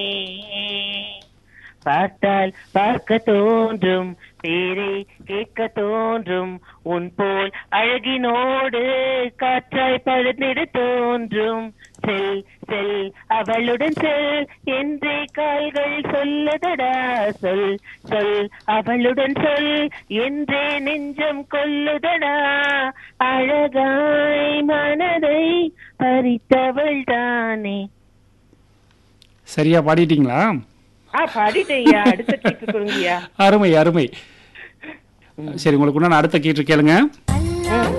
பார்த்தால் பார்க்க தோன்றும் பேரை கேட்க தோன்றும் உன் போல் அழகினோடு காற்றாய் பழுதிட தோன்றும் செல் செல் அவளுடன் செல் என்றே கால்கள் சொல்லுதடா சொல் சொல் அவளுடன் சொல் என்றே நெஞ்சம் கொல்லுதடா அழகாய் மனதை பறித்தவள் தானே சரியா பாடிட்டீங்களா ஆ பாடிட்டேன்யா அடுத்த கீட்டு கொடுங்கய்யா அருமை அருமை சரி உங்களுக்கு நான் அடுத்த கீற்று கேளுங்க